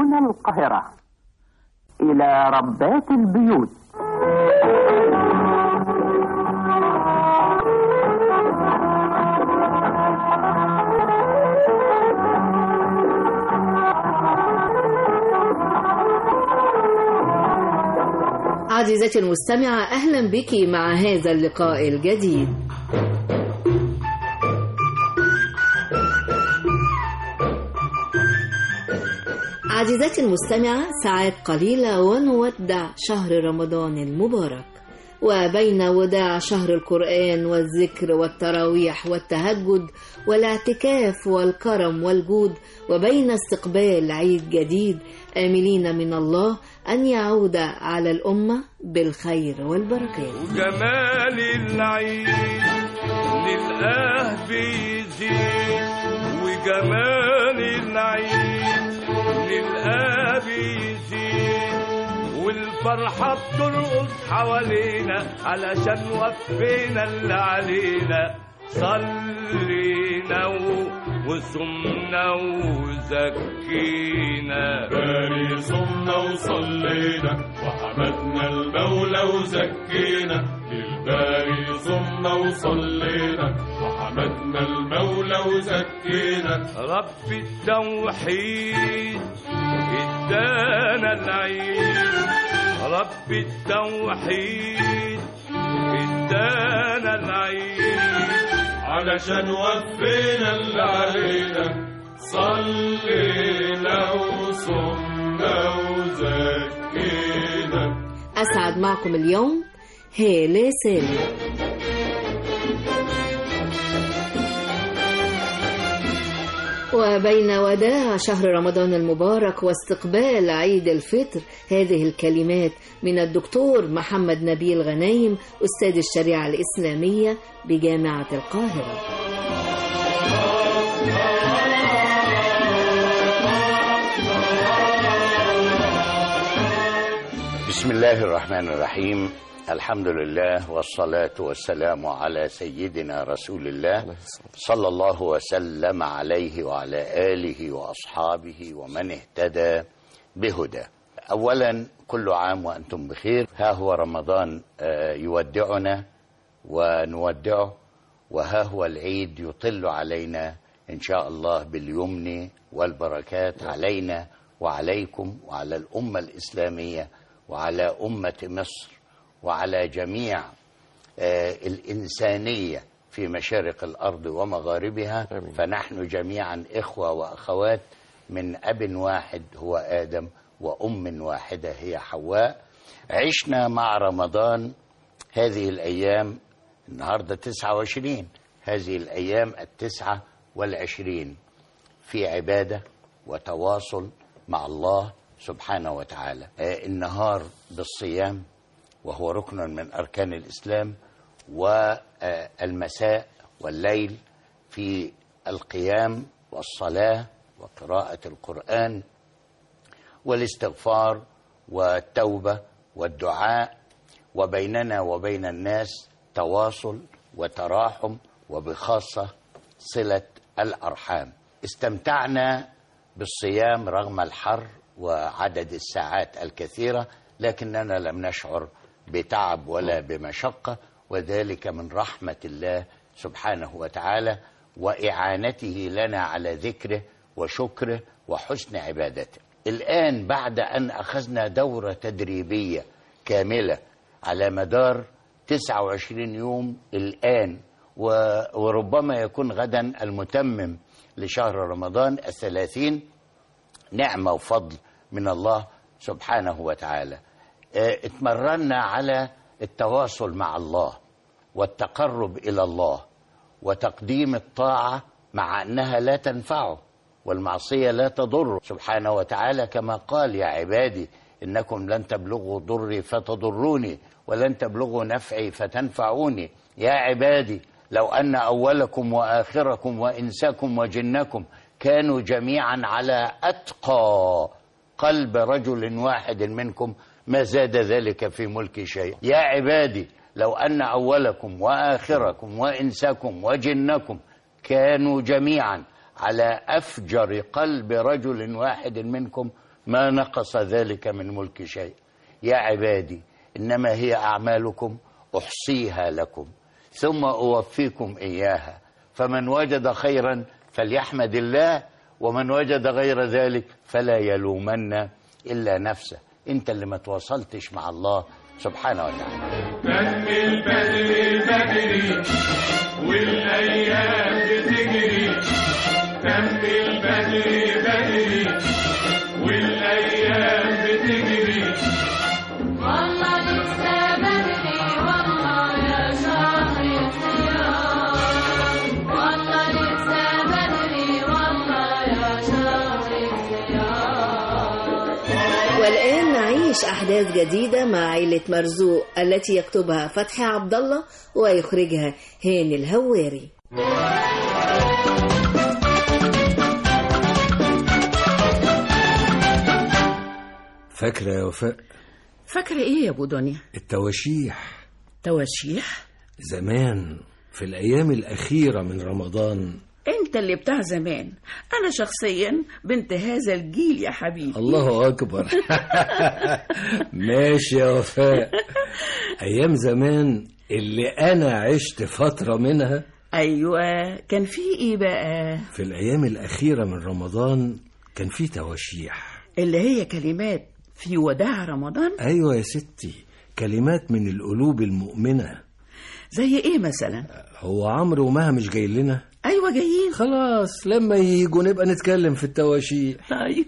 من القاهرة إلى ربات البيوت عزيزتي المستمعة أهلا بك مع هذا اللقاء الجديد عزيزتي المستمعة ساعات قليلة ونودع شهر رمضان المبارك وبين وداع شهر القرآن والذكر والتراويح والتهجد والاعتكاف والكرم والجود وبين استقبال عيد جديد آملين من الله أن يعود على الأمة بالخير والبركات وجمال العيد للآه بيزيد وجمال العيد للآه بيزيد والفرحة بترقص حوالينا علشان وفينا اللي علينا صلينا و- وصمنا وزكينا باري صمنا وصلينا وحمدنا المولى وزكينا للباري صمنا وصلينا وحمدنا المولى وزكينا رب التوحيد ادانا العيد رب التوحيد ادانا العيد علشان وفينا اللي علينا صلينا وصمنا وزكينا أسعد معكم اليوم هالة سالم وبين وداع شهر رمضان المبارك واستقبال عيد الفطر هذه الكلمات من الدكتور محمد نبيل غنايم أستاذ الشريعة الإسلامية بجامعة القاهرة بسم الله الرحمن الرحيم الحمد لله والصلاة والسلام على سيدنا رسول الله صلى الله وسلم عليه وعلى آله وأصحابه ومن اهتدى بهدى أولا كل عام وأنتم بخير ها هو رمضان آه، يودعنا ونودعه وها هو العيد يطل علينا إن شاء الله باليمن والبركات علينا وعليكم وعلى الأمة الإسلامية وعلى أمة مصر وعلى جميع آه، الإنسانية في مشارق الأرض ومغاربها فنحن جميعا إخوة وأخوات من أب واحد هو آدم وأم واحدة هي حواء عشنا مع رمضان هذه الأيام النهاردة 29 هذه الأيام التسعة والعشرين في عبادة وتواصل مع الله سبحانه وتعالى آه، النهار بالصيام وهو ركن من أركان الإسلام والمساء والليل في القيام والصلاة وقراءة القرآن والاستغفار والتوبة والدعاء وبيننا وبين الناس تواصل وتراحم وبخاصة صلة الأرحام استمتعنا بالصيام رغم الحر وعدد الساعات الكثيرة لكننا لم نشعر بتعب ولا بمشقة وذلك من رحمة الله سبحانه وتعالى وإعانته لنا على ذكره وشكره وحسن عبادته الآن بعد أن أخذنا دورة تدريبية كاملة على مدار 29 يوم الآن و- وربما يكون غدا المتمم لشهر رمضان الثلاثين نعمة وفضل من الله سبحانه وتعالى آه، اتمرنا على التواصل مع الله والتقرب إلى الله وتقديم الطاعة مع أنها لا تنفعه والمعصية لا تضره سبحانه وتعالى كما قال يا عبادي إنكم لن تبلغوا ضري فتضروني ولن تبلغوا نفعي فتنفعوني يا عبادي لو أن أولكم وآخركم وإنساكم وجنكم كانوا جميعا على أتقى قلب رجل واحد منكم ما زاد ذلك في ملكي شيء يا عبادي لو أن أولكم وآخركم وإنساكم وجنكم كانوا جميعا على أفجر قلب رجل واحد منكم ما نقص ذلك من ملك شيء يا عبادي إنما هي أعمالكم أحصيها لكم ثم أوفيكم إياها فمن وجد خيرا فليحمد الله ومن وجد غير ذلك فلا يلومن إلا نفسه أنت اللي ما تواصلتش مع الله سبحانه وتعالى كمل بدري بدري والايام بتجري كمل بدري بدري والايام بتجري والله لسه بدري والله يا شهر الصيام والله لسه بدري والله يا شهر الصيام والآن نعيش أحداث جديدة مع عائلة مرزوق التي يكتبها فتحي عبد الله ويخرجها هاني الهواري فاكرة يا وفاء فاكرة ايه يا ابو دنيا التواشيح تواشيح زمان في الأيام الأخيرة من رمضان انت اللي بتاع زمان انا شخصيا بنت هذا الجيل يا حبيبي الله أكبر ماشي يا وفاء أيام زمان اللي أنا عشت فترة منها ايوه كان في ايه بقى في الأيام الأخيرة من رمضان كان في تواشيح اللي هي كلمات في وداع رمضان أيوة يا ستي كلمات من القلوب المؤمنة زي ايه مثلا هو عمرو ومها مش جاي لنا ايوه جايين خلاص لما يجوا نبقى نتكلم في التواشيح ايوه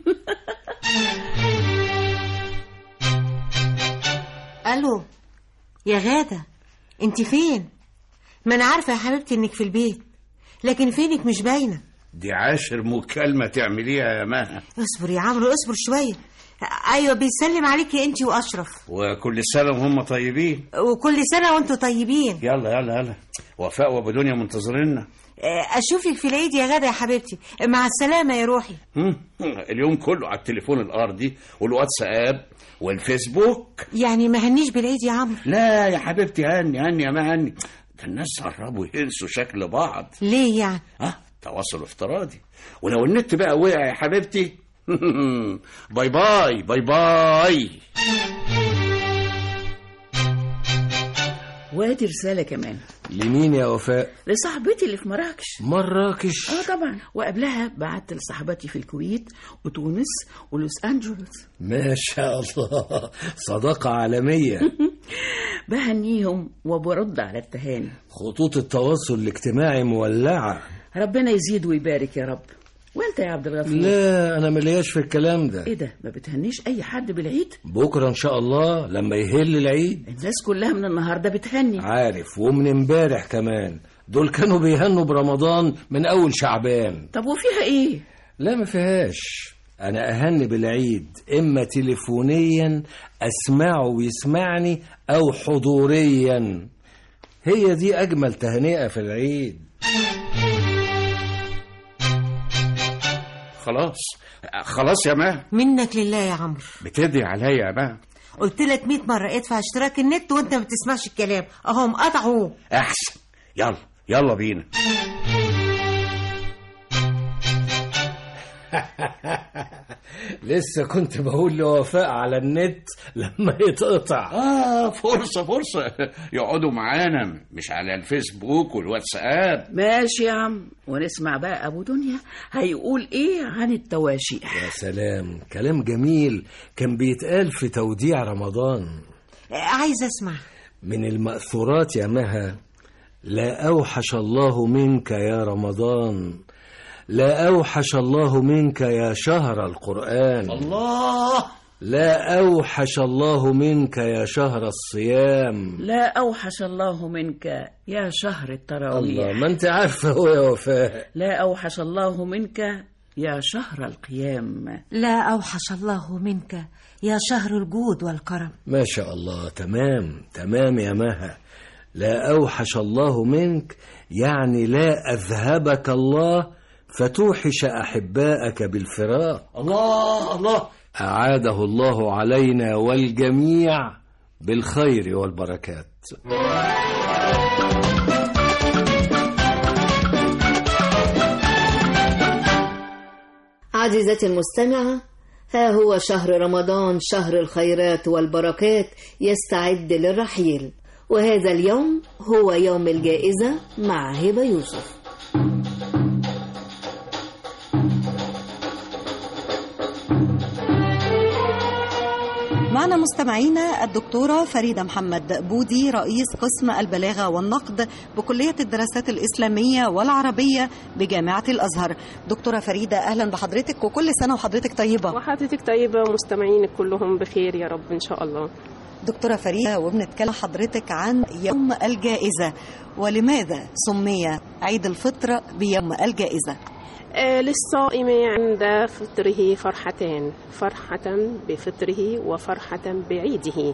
الو يا غادة انت فين ما انا عارفة يا حبيبتي انك في البيت لكن فينك مش باينة دي عاشر مكالمة تعمليها يا مها اصبر يا عمرو اصبر شوية ايوه بيسلم عليكي انت واشرف وكل سنة وهم طيبين وكل سنة وانتوا طيبين يلا يلا يلا وفاء وابو دنيا منتظريننا آه، اشوفك في العيد يا غادة يا حبيبتي مع السلامة يا روحي هم، اليوم كله على التليفون الأرضي والواتساب والفيسبوك يعني ما هنيش بالعيد يا عمرو لا يا حبيبتي هني هني يا ما هني ده الناس قربوا ينسوا شكل بعض ليه يعني اه تواصل افتراضي ولو النت بقى وقع يا حبيبتي باي باي باي باي وادي رسالة كمان لمين يا وفاء لصاحبتي اللي في مراكش مراكش اه طبعا وقبلها بعت لصاحبتي في الكويت وتونس ولوس انجلوس ما شاء الله صداقة عالمية بهنيهم وبرد على التهاني خطوط التواصل الاجتماعي مولعة ربنا يزيد ويبارك يا رب وانت يا عبد الغفور لا أنا ملياش في الكلام ده ايه ده ما بتهنيش اي حد بالعيد بكرة إن شاء الله لما يهل العيد الناس كلها من النهارده بتهني عارف ومن امبارح كمان دول كانوا بيهنوا برمضان من أول شعبان طب وفيها ايه لا ما فيهاش أنا أهني بالعيد إما تليفونيا أسمعه ويسمعني أو حضوريا هي دي أجمل تهنئة في العيد خلاص خلاص يا ما منك لله يا عمرو بتدعي عليا يا ما قلت لك 100 مرة ادفع اشتراك النت وانت ما بتسمعش الكلام اهو مقطعوا احسن يلا يلا بينا لسه كنت بقول لوفاء على النت لما يتقطع اه فرصة فرصة يقعدوا معانا مش على الفيسبوك والواتساب ماشي يا عم ونسمع بقى ابو دنيا هيقول ايه عن التواشيح يا سلام كلام جميل كان بيتقال في توديع رمضان آه، عايزة اسمع من المأثورات يا مها لا أوحش الله منك يا رمضان لا أوحش الله منك يا شهر القرآن الله لا أوحش الله منك يا شهر الصيام لا اوحش الله منك يا شهر الله التراويح ما أنت عارفة هو يا وفاء لا اوحش الله منك يا شهر القيام لا أوحش الله منك يا شهر الجود والكرم ما شاء الله تمام تمام يا مها لا أوحش الله منك يعني لا أذهبك الله فتوحش أحباءك بالفراق الله الله أعاده الله علينا والجميع بالخير والبركات عزيزتي المستمعة ها هو شهر رمضان شهر الخيرات والبركات يستعد للرحيل وهذا اليوم هو يوم الجائزة مع هبة يوسف معنا مستمعينا الدكتورة فريدة محمد بودي رئيس قسم البلاغة والنقد بكلية الدراسات الإسلامية والعربية بجامعة الأزهر دكتورة فريدة أهلا بحضرتك وكل سنة وحضرتك طيبة وحضرتك طيبة ومستمعينك كلهم بخير يا رب إن شاء الله دكتورة فريدة وبنتكلم حضرتك عن يوم الجائزة ولماذا سمي عيد الفطر بيوم الجائزة آه، للصائم عند فطره فرحتان فرحة بفطره وفرحة بعيده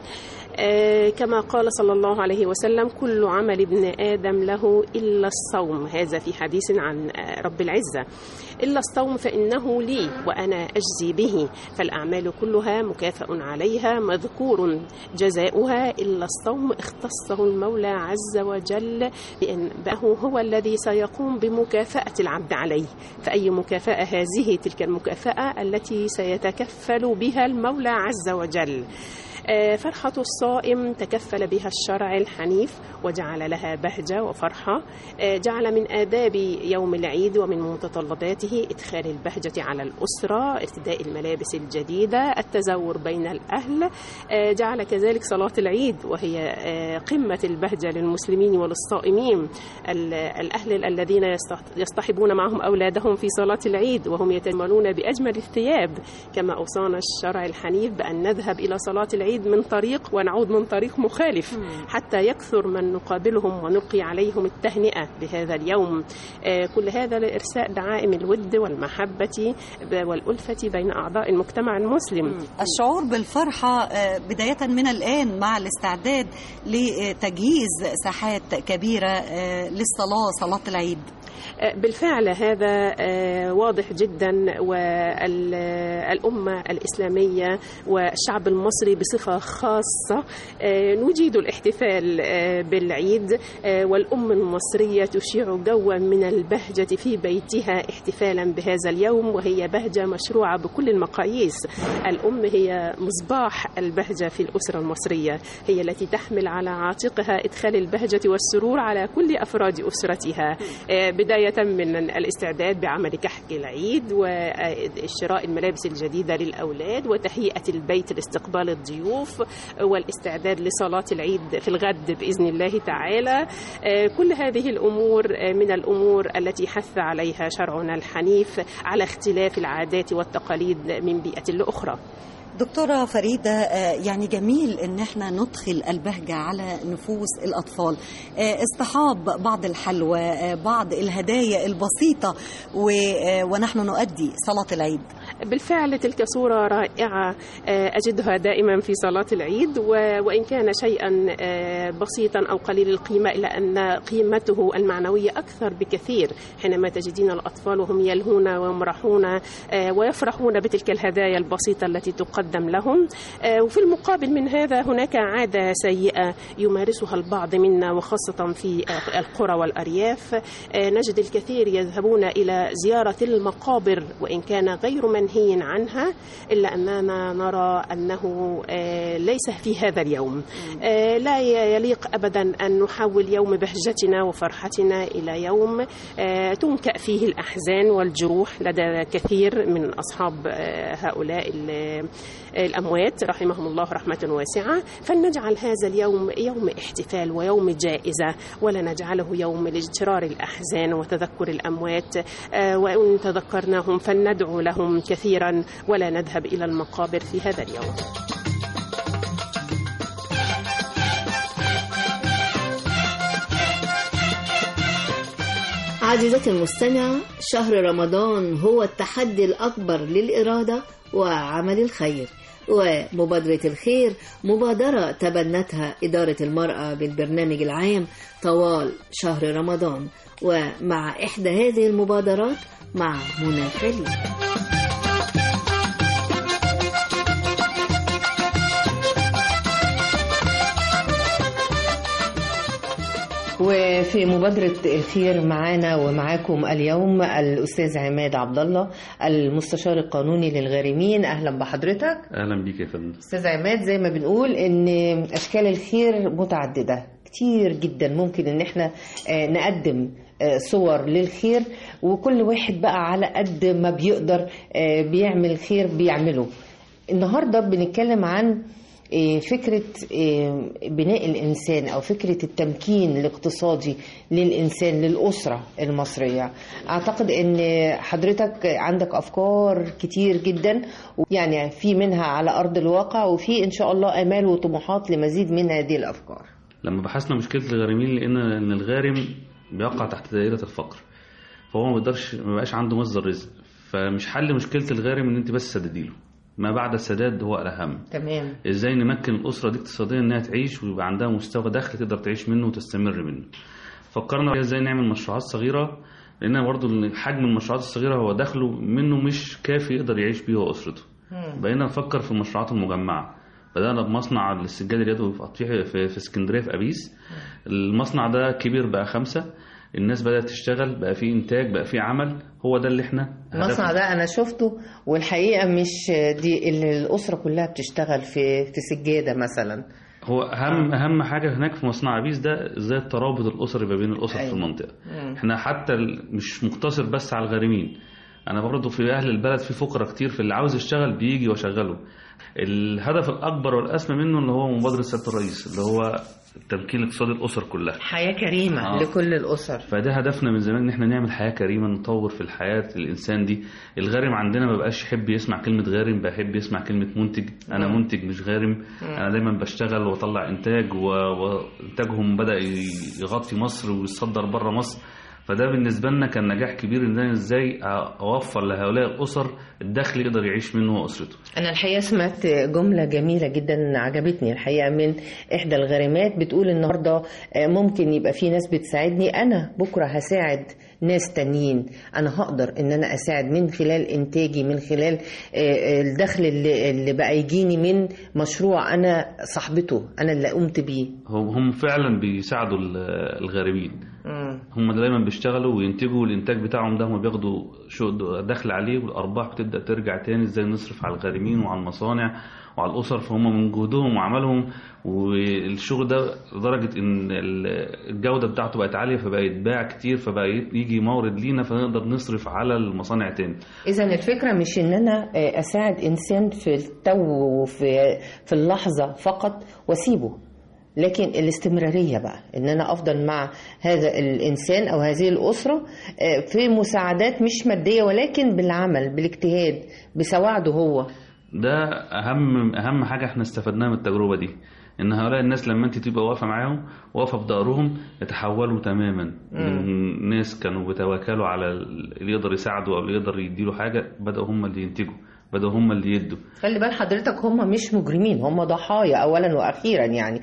آه، كما قال صلى الله عليه وسلم كل عمل ابن آدم له إلا الصوم هذا في حديث عن آه، رب العزة إلا الصوم فإنه لي وأنا أجزي به فالأعمال كلها مكافأ عليها مذكور جزاؤها إلا الصوم اختصه المولى عز وجل بأنه هو الذي سيقوم بمكافأة العبد عليه فأي مكافأة هذه تلك المكافأة التي سيتكفل بها المولى عز وجل آه، فرحة الصائم تكفل بها الشرع الحنيف وجعل لها بهجة وفرحة آه، جعل من آداب يوم العيد ومن متطلباته إدخال البهجة على الأسرة ارتداء الملابس الجديدة التزور بين الأهل آه، جعل كذلك صلاة العيد وهي آه، قمة البهجة للمسلمين وللصائمين ال- الأهل الذين يصط- يصطحبون معهم أولادهم في صلاة العيد وهم يتجملون بأجمل الثياب كما أوصانا الشرع الحنيف بأن نذهب إلى صلاة العيد من طريق ونعود من طريق مخالف حتى يكثر من نقابلهم ونلقي عليهم التهنئة بهذا اليوم آه، كل هذا لإرساء دعائم الود والمحبة والألفة بين أعضاء المجتمع المسلم الشعور بالفرحة آه، بداية من الآن مع الاستعداد لتجهيز ساحات كبيرة آه، للصلاة صلاة العيد بالفعل هذا آه، واضح جدا والأمة الإسلامية والشعب المصري بصفة خاصة آه، نجيد الاحتفال آه، بالعيد آه، والأمة المصرية تشيع جوا من البهجة في بيتها احتفالا بهذا اليوم وهي بهجة مشروعة بكل المقاييس الأم هي مصباح البهجة في الأسرة المصرية هي التي تحمل على عاتقها إدخال البهجة والسرور على كل أفراد أسرتها آه، بداية من الاستعداد بعمل كحك العيد وشراء الملابس الجديدة للأولاد وتهيئة البيت لاستقبال الضيوف والاستعداد لصلاة العيد في الغد بإذن الله تعالى آه، كل هذه الأمور آه، من الأمور التي حث عليها شرعنا الحنيف على اختلاف العادات والتقاليد من بيئة لأخرى دكتورة فريدة آه، يعني جميل ان احنا ندخل البهجة على نفوس الأطفال آه، اصطحاب بعض الحلوى آه، بعض الهدايا البسيطة و- آه، ونحن نؤدي صلاة العيد بالفعل تلك صورة رائعة آه، أجدها دائما في صلاة العيد و- وإن كان شيئا آه، بسيطا أو قليل القيمة إلا أن قيمته المعنوية أكثر بكثير حينما تجدين الأطفال وهم يلهون ويمرحون آه، ويفرحون بتلك الهدايا البسيطة التي تقدم لهم آه، وفي المقابل من هذا هناك عادة سيئة يمارسها البعض منا وخاصة في آه، القرى والأرياف آه، نجد الكثير يذهبون إلى زيارة المقابر وإن كان غير منهي عنها إلا أننا نرى أنه آه، ليس في هذا اليوم آه، لا يليق أبدا أن نحول يوم بهجتنا وفرحتنا إلى يوم آه، تنكأ فيه الأحزان والجروح لدى كثير من أصحاب آه، هؤلاء ال- الأموات رحمهم الله رحمة واسعة فلنجعل هذا اليوم يوم احتفال ويوم جائزة ولا نجعله يوم لاجترار الأحزان وتذكر الأموات آه، وإن تذكرناهم فلندعو لهم كثيرا ولا نذهب إلى المقابر في هذا اليوم عزيزتي المستمعة شهر رمضان هو التحدي الأكبر للإرادة وعمل الخير ومبادرة الخير مبادرة تبنتها إدارة المرأة بالبرنامج العام طوال شهر رمضان ومع إحدى هذه المبادرات مع منى خليل وفي في مبادرة الخير معانا ومعاكم اليوم الأستاذ عماد عبد الله المستشار القانوني للغارمين أهلا بحضرتك اهلا بيك يا فندم أستاذ عماد زي ما بنقول إن أشكال الخير متعددة كتير جدا ممكن إن احنا آه، نقدم آه، صور للخير وكل واحد بقى على قد ما بيقدر آه، بيعمل خير بيعمله النهاردة بنتكلم عن آه، فكرة آه، بناء الإنسان أو فكرة التمكين الاقتصادي للإنسان للأسرة المصرية أعتقد أن حضرتك عندك أفكار كتير جدا يعني في منها على أرض الواقع وفي إن شاء الله آمال وطموحات لمزيد من هذه الأفكار لما بحثنا مشكله الغارمين لقينا ان الغارم بيقع تحت دائره الفقر فهو ما بيقدرش ما بقاش عنده مصدر رزق فمش حل مشكله الغارم ان انت بس تسددي له ما بعد السداد هو الاهم تمام ازاي نمكن الاسره دي اقتصاديا انها تعيش ويبقى عندها مستوى دخل تقدر تعيش منه وتستمر منه فكرنا فيها ازاي نعمل مشروعات صغيره لان برضو إن حجم المشروعات الصغيره هو دخله منه مش كافي يقدر يعيش بيه هو واسرته بقينا نفكر في المشروعات المجمعه بدأنا بمصنع السجاد اليدوي في أطيح في, في اسكندرية في أبيس المصنع ده كبير بقى خمسة الناس بدأت تشتغل بقى فيه إنتاج بقى فيه عمل هو ده اللي احنا المصنع ده أنا شفته والحقيقة مش دي اللي الأسرة كلها بتشتغل في في سجادة مثلا هو اهم اهم حاجه هناك في مصنع ابيس ده ازاي الترابط الاسري ما بين الاسر في المنطقه مم. احنا حتى ال- مش مقتصر بس على الغارمين انا برضه في اهل البلد في فقراء كتير في اللي عاوز يشتغل بيجي واشغله الهدف الاكبر والاسمى منه اللي هو مبادره سياده الرئيس اللي هو التمكين الاقتصادي الاسر كلها حياة كريمة آه. لكل الأسر فده هدفنا من زمان ان احنا نعمل حياه كريمه نطور في الحياه الانسان دي الغارم عندنا ما بقاش يحب يسمع كلمه غارم بقى يحب يسمع كلمه منتج انا مم. منتج مش غارم انا دايما بشتغل واطلع انتاج و- وانتاجهم بدا ي- يغطي مصر ويصدر بره مصر فده بالنسبه لنا كان نجاح كبير ان انا ازاي اوفر لهؤلاء الاسر الدخل يقدر يعيش منه هو واسرته أنا الحقيقة سمعت جملة جميلة جدا عجبتني الحقيقة من إحدى الغارمات بتقول النهاردة آه، ممكن يبقى في ناس بتساعدني أنا بكرة هساعد ناس تانيين أنا هقدر إن أنا أساعد من خلال إنتاجي من خلال آه، آه، الدخل اللي, اللي بقى يجيني من مشروع أنا صاحبته أنا اللي قمت بيه هم هم فعلا بيساعدوا ال- الغارمين هم دايما بيشتغلوا وينتجوا الانتاج بتاعهم ده هم بياخدوا شو دخل عليه والارباح بتبدا ترجع تاني ازاي نصرف على الغارمين وعلى المصانع وعلى الاسر فهم من جهدهم وعملهم والشغل ده لدرجه ان ال- الجوده بتاعته بقت عاليه فبقى يتباع كتير فبقى يجي مورد لينا فنقدر نصرف على المصانع تاني إذا الفكرة مش إن أنا آه، أساعد إنسان في التو وفي في اللحظة فقط وأسيبه لكن الاستمرارية بقى إن أنا أفضل مع هذا الإنسان أو هذه الأسرة آه، في مساعدات مش مادية ولكن بالعمل بالاجتهاد بسواعده هو ده اهم اهم حاجه احنا استفدناها من التجربه دي ان هؤلاء الناس لما انت تبقى واقفه معاهم واقفه في ظهرهم يتحولوا تماما من ناس كانوا بيتواكلوا على اللي يقدر يساعده او اللي يقدر يديله حاجه بداوا هم اللي ينتجوا بداوا هم اللي يدوا خلي بال حضرتك هم مش مجرمين هم ضحايا اولا واخيرا يعني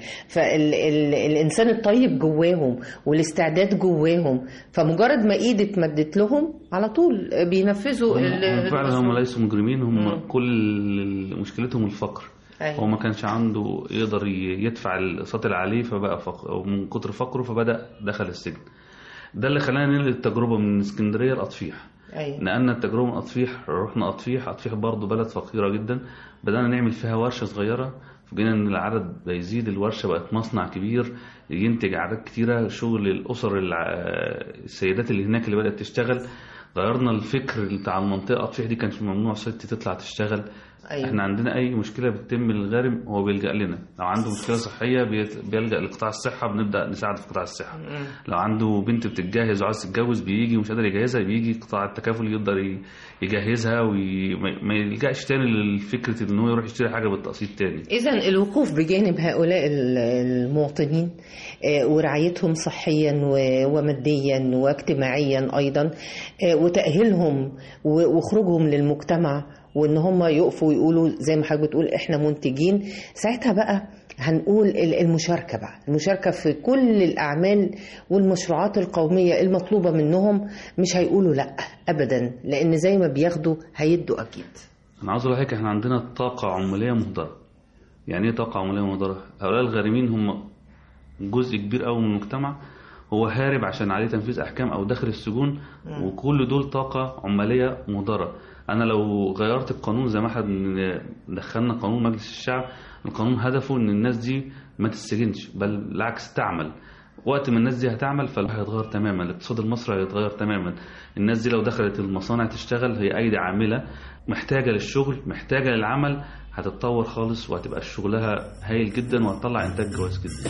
فالانسان الطيب جواهم والاستعداد جواهم فمجرد ما ايد اتمدت لهم على طول بينفذوا هم ال- هم فعلا هم ليسوا مجرمين هم مم. كل مشكلتهم الفقر أيوة. هو ما كانش عنده يقدر ي- يدفع الاقساط اللي عليه فبقى فقر أو من كتر فقره فبدا دخل السجن ده اللي خلانا ننقل التجربه من اسكندريه لاطفيح ايوه نقلنا التجربه من اطفيح رحنا اطفيح اطفيح برضه بلد فقيره جدا بدانا نعمل فيها ورشه صغيره فجينا ان العدد بيزيد الورشه بقت مصنع كبير ينتج اعداد كتيره شغل الاسر الع- السيدات اللي هناك اللي بدات تشتغل غيرنا الفكر بتاع المنطقه اطفيح دي كانش ممنوع ست تطلع تشتغل أيوة. احنا عندنا اي مشكله بتتم للغارم هو بيلجا لنا لو عنده مشكله صحيه بيت- بيلجا لقطاع الصحه بنبدا نساعده في قطاع الصحه لو عنده بنت بتتجهز وعايز تتجوز بيجي ومش قادر يجهزها بيجي قطاع التكافل يقدر ي- يجهزها وما يلجاش تاني لفكره ان هو يروح يشتري حاجه بالتقسيط تاني إذا الوقوف بجانب هؤلاء ال- المواطنين آه، ورعايتهم صحيا و- وماديا واجتماعيا أيضا آه، وتأهيلهم و- وخروجهم للمجتمع وإن هم يقفوا ويقولوا زي ما حضرتك بتقول إحنا منتجين ساعتها بقى هنقول ال- المشاركة بقى المشاركة في كل الأعمال والمشروعات القومية المطلوبة منهم مش هيقولوا لأ أبدا لأن زي ما بياخدوا هيدوا أكيد انا عاوز اقول لحضرتك احنا عندنا طاقه عماليه مهدره يعني ايه طاقه عماليه مهدره هؤلاء الغارمين هم جزء كبير قوي من المجتمع هو هارب عشان عليه تنفيذ احكام او داخل السجون مم. وكل دول طاقه عماليه مهدره انا لو غيرت القانون زي ما احنا بن- دخلنا قانون مجلس الشعب القانون هدفه ان الناس دي ما تتسجنش بل بالعكس تعمل وقت ما الناس دي هتعمل فهيتغير تماما الاقتصاد المصري هيتغير تماما الناس دي لو دخلت المصانع تشتغل هي ايدي عامله محتاجه للشغل محتاجه للعمل هتتطور خالص وهتبقى شغلها هايل جدا وهتطلع انتاج كويس جدا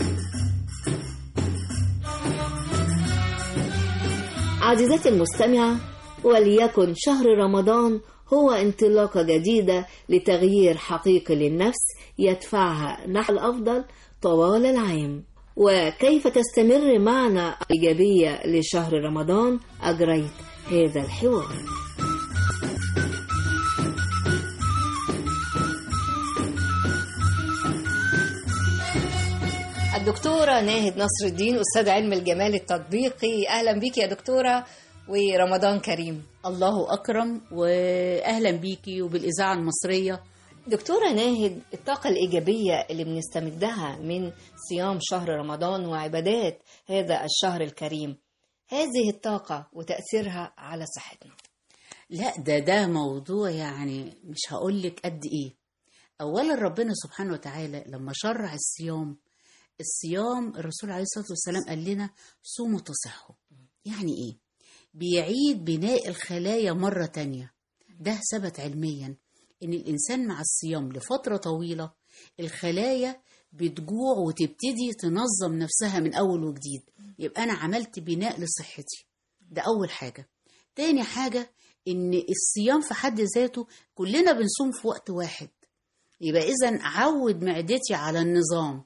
عزيزتي المستمعة وليكن شهر رمضان هو انطلاقة جديدة لتغيير حقيقي للنفس يدفعها نحو الأفضل طوال العام وكيف تستمر معنا إيجابية لشهر رمضان أجريت هذا الحوار الدكتورة ناهد نصر الدين أستاذ علم الجمال التطبيقي أهلا بك يا دكتورة ورمضان كريم الله أكرم وأهلا بيكي وبالإذاعة المصرية دكتورة ناهد الطاقة الإيجابية اللي بنستمدها من صيام شهر رمضان وعبادات هذا الشهر الكريم هذه الطاقة وتأثيرها على صحتنا لا ده ده موضوع يعني مش هقولك قد إيه أولا ربنا سبحانه وتعالى لما شرع الصيام الصيام الرسول عليه الصلاة والسلام قال لنا صوموا تصحوا يعني إيه بيعيد بناء الخلايا مرة تانية ده ثبت علميا إن الإنسان مع الصيام لفترة طويلة الخلايا بتجوع وتبتدي تنظم نفسها من أول وجديد يبقى أنا عملت بناء لصحتي ده أول حاجة تاني حاجة إن الصيام في حد ذاته كلنا بنصوم في وقت واحد يبقى إذا عود معدتي على النظام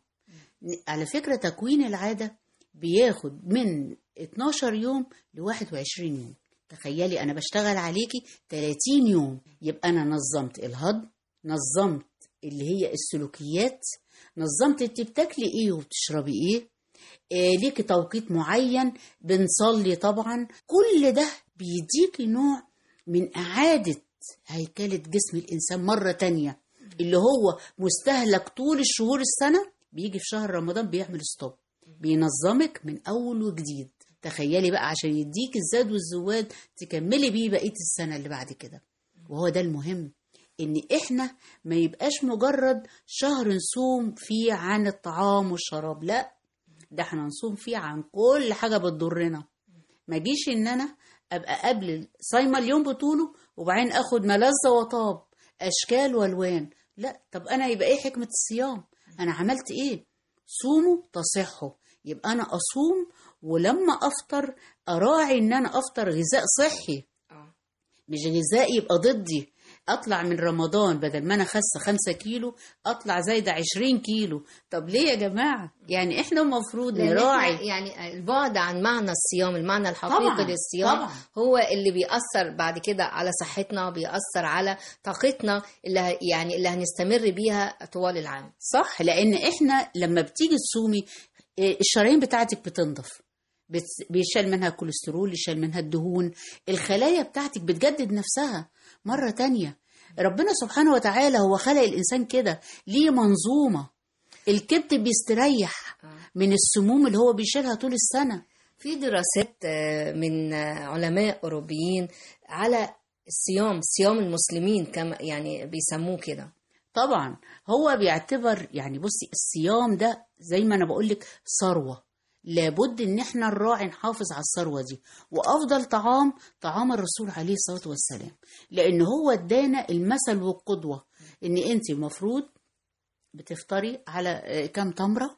على فكرة تكوين العادة بياخد من 12 يوم ل 21 يوم تخيلي أنا بشتغل عليكي 30 يوم يبقى أنا نظمت الهضم نظمت اللي هي السلوكيات نظمت انت بتاكلي ايه وبتشربي ايه آه ليكي توقيت معين بنصلي طبعا كل ده بيديكي نوع من إعادة هيكلة جسم الإنسان مرة تانية اللي هو مستهلك طول الشهور السنة بيجي في شهر رمضان بيعمل ستوب بينظمك من أول وجديد تخيلي بقى عشان يديك الزاد والزواد تكملي بيه بقية السنة اللي بعد كده وهو ده المهم ان احنا ما يبقاش مجرد شهر نصوم فيه عن الطعام والشراب لا ده احنا نصوم فيه عن كل حاجة بتضرنا ما جيش ان انا ابقى قبل صايمة اليوم بطوله وبعدين اخد ملذة وطاب اشكال والوان لا طب انا يبقى ايه حكمة الصيام انا عملت ايه صوموا تصحوا يبقى انا اصوم ولما افطر اراعي ان انا افطر غذاء صحي مش غذاء يبقى ضدي اطلع من رمضان بدل ما انا خاسه خمسة كيلو اطلع زايده عشرين كيلو طب ليه يا جماعه يعني احنا المفروض لأن نراعي إحنا يعني البعد عن معنى الصيام المعنى الحقيقي طبعاً، للصيام طبعاً. هو اللي بيأثر بعد كده على صحتنا بيأثر على طاقتنا اللي ه- يعني اللي هنستمر بيها طوال العام صح لان احنا لما بتيجي تصومي إيه، الشرايين بتاعتك بتنضف بت- بيشال منها الكوليسترول يشال منها الدهون الخلايا بتاعتك بتجدد نفسها مرة تانية ربنا سبحانه وتعالى هو خلق الإنسان كده ليه منظومة الكبد بيستريح من السموم اللي هو بيشيلها طول السنة في دراسات آه، من آه، علماء أوروبيين على الصيام صيام المسلمين كما يعني بيسموه كده طبعا هو بيعتبر يعني بصي الصيام ده زي ما انا بقولك ثروه لابد ان احنا نراعي نحافظ على الثروه دي وافضل طعام طعام الرسول عليه الصلاه والسلام لان هو ادانا المثل والقدوه ان انت المفروض بتفطري على آه، كام تمره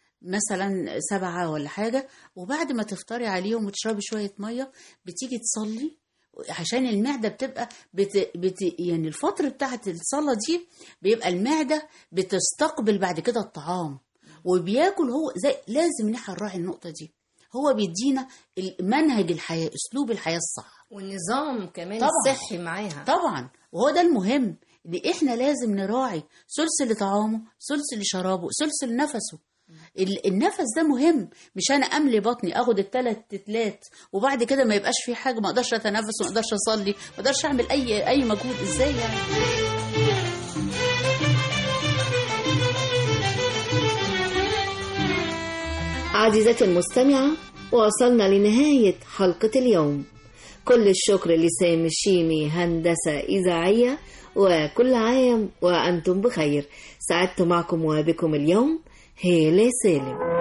مثلا سبعة ولا حاجة وبعد ما تفطري عليهم وتشربي شوية مية بتيجي تصلي عشان المعدة بتبقى بت... بت... يعني الفترة بتاعت الصلاة دي بيبقى المعدة بتستقبل بعد كده الطعام وبياكل هو زي لازم ان احنا نراعي النقطة دي هو بيدينا منهج الحياة اسلوب الحياة الصح والنظام كمان طبعاً. الصحي معاها طبعا وهو ده المهم ان احنا لازم نراعي ثلث لطعامه ثلث لشرابه ثلث لنفسه ال- النفس ده مهم مش انا املي بطني اخد الثلاث تتلات وبعد كده ما يبقاش في حاجه ما اقدرش اتنفس وما اقدرش اصلي ما اقدرش اعمل اي اي مجهود ازاي يعني عزيزتي المستمعة وصلنا لنهاية حلقة اليوم كل الشكر لسامي الشيمي هندسة إذاعية وكل عام وأنتم بخير سعدت معكم وبكم اليوم هيلة سالم